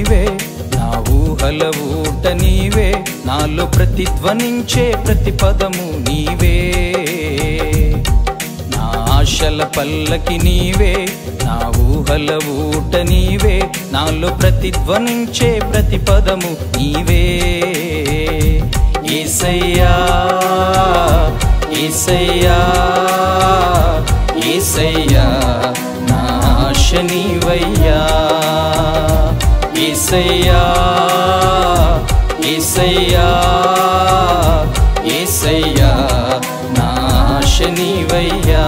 నీవే నా ఊహల ఊట నీవే నాలో ప్రతిధ్వనించే ప్రతి పదము నీవే నా ఆశల పల్లకి నీవే నా ఊహల ఊట నీవే నాలో ప్రతిధ్వనించే ప్రతి పదము నీవే ఏసయ్యా ఏసయ్యా ఏసయ్యా నా ఆశ నీవయ్యా ఏసయ్యా ఏసయ్యా ఏసయ్యా నా ఆశ నీవయ్యా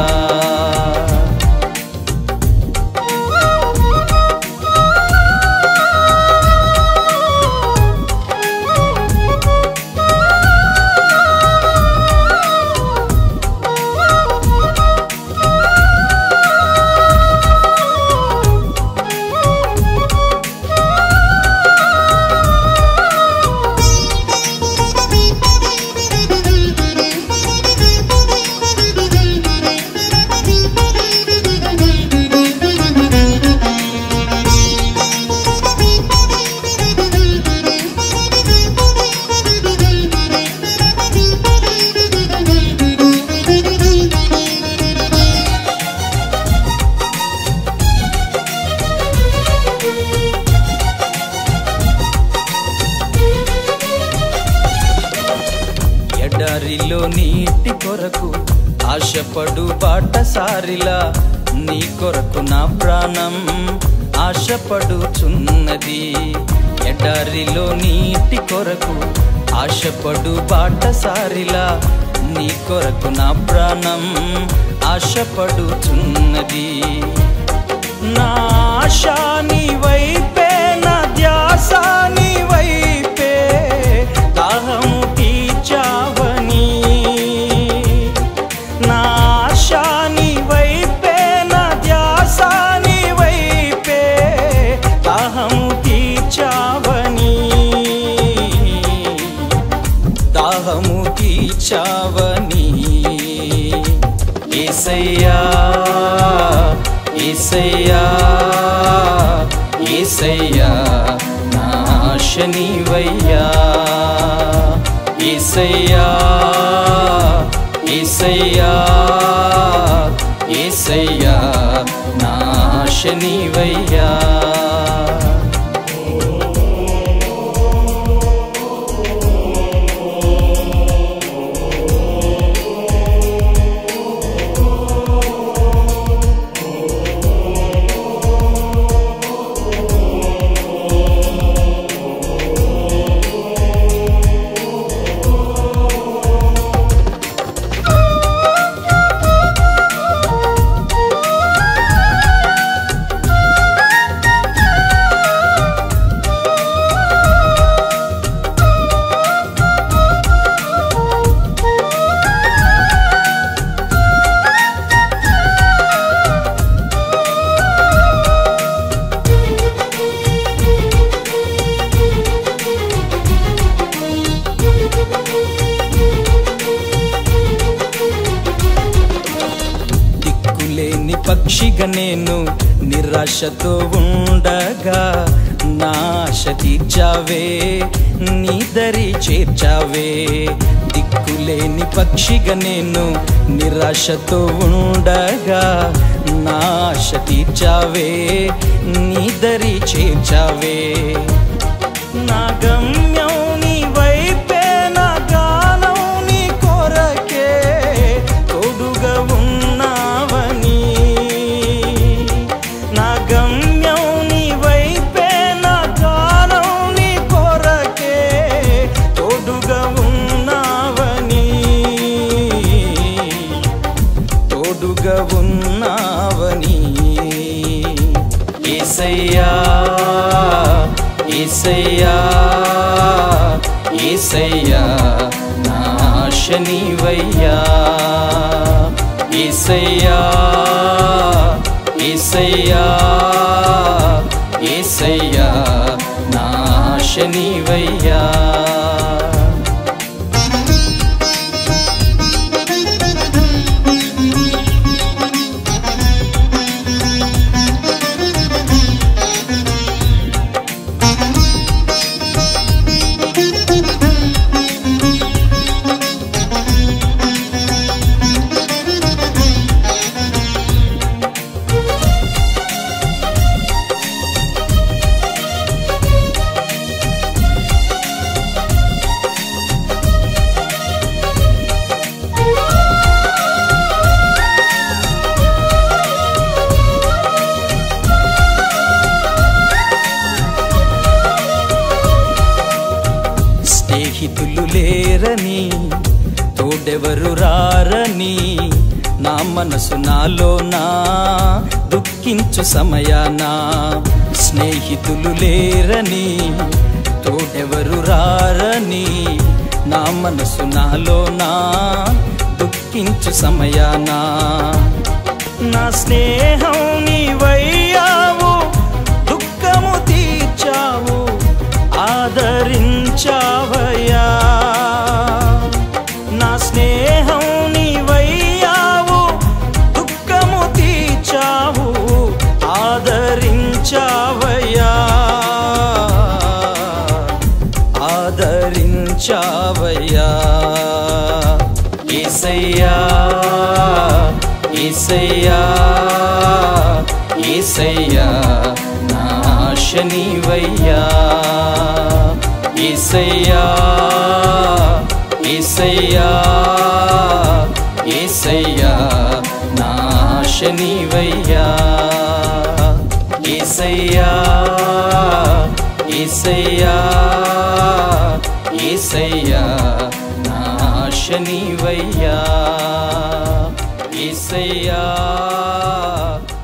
ఎడారిలో నీటి కొరకు ఆశపడు బాటసారిలా నీ కొరకు నా ప్రాణం ఆశపడుచున్నది ఎడారిలో నీటి కొరకు ఆశపడు బాటసారిలా నీ కొరకు నా ప్రాణం ఆశపడుచున్నది నా ఆశ నీ వైపే నా ధ్యాస నీ వైపే దాహము తీర్చావని నా ఆశ నీ వైపే నా ధ్యాస నీ వైపే దాహము తీర్చావని దాహము తీర్చావని ఏసయ్యా ఏసయ్యా ఏసయ్యా నా ఆశ నీవయ్యా ఏసయ్యా ఏసయ్యా ఏసయ్యా నా ఆశ నీవయ్యా దిక్కులేని పక్షిగా నేను నిరాశతో ఉండగా నా ఆశ తీర్చావే నీ దరి చేర్చావే దిక్కులేని పక్షిగా నేను నిరాశతో ఉండగా నా ఆశ తీర్చావే నీ దరి చేర్చావే నా గమ్యం నీ వైపే నా గానం నీ కొరకే తోడుగా ఉన్నావని నా గమ్యం నీ వైపే నా గానం నీ కొరకే తోడుగా ఉన్నావని తోడుగా ఉన్నావని ఏసయ్యా ఏసయ్యా ఏసయ్యా నా ఆశ నీవయ్యా ఏసయ్యా ఏసయ్యా ఏసయ్యా నా ఆశ నీవయ్యా Thank లేరని తోడెవరు రారని నా మనసు నాలో నా దుఃఖించు సమయాన స్నేహితులు లేరని తోడెవరు రారని నా మనసు నాలో నా దుఃఖించు సమయాన నా స్నేహం నీవయ్యావు దుఃఖము తీర్చావు ఆదరించావయ్యా నా స్నేహం నీవయ్యావు దుఃఖము తీర్చావు ఆదరించావయ్యా ఆదరించావయ్యా ఏసయ్యా ఏసయ్యా ఏసయ్యా నా శనివయ్యా ఏసయ్యా ఏసయ్యా ఏసయ్యా నా శనివయ్యా ఏసయ్యా ఏసయ్యా ఏసయ్యా నా శనివయ్యా ఏసయ్యా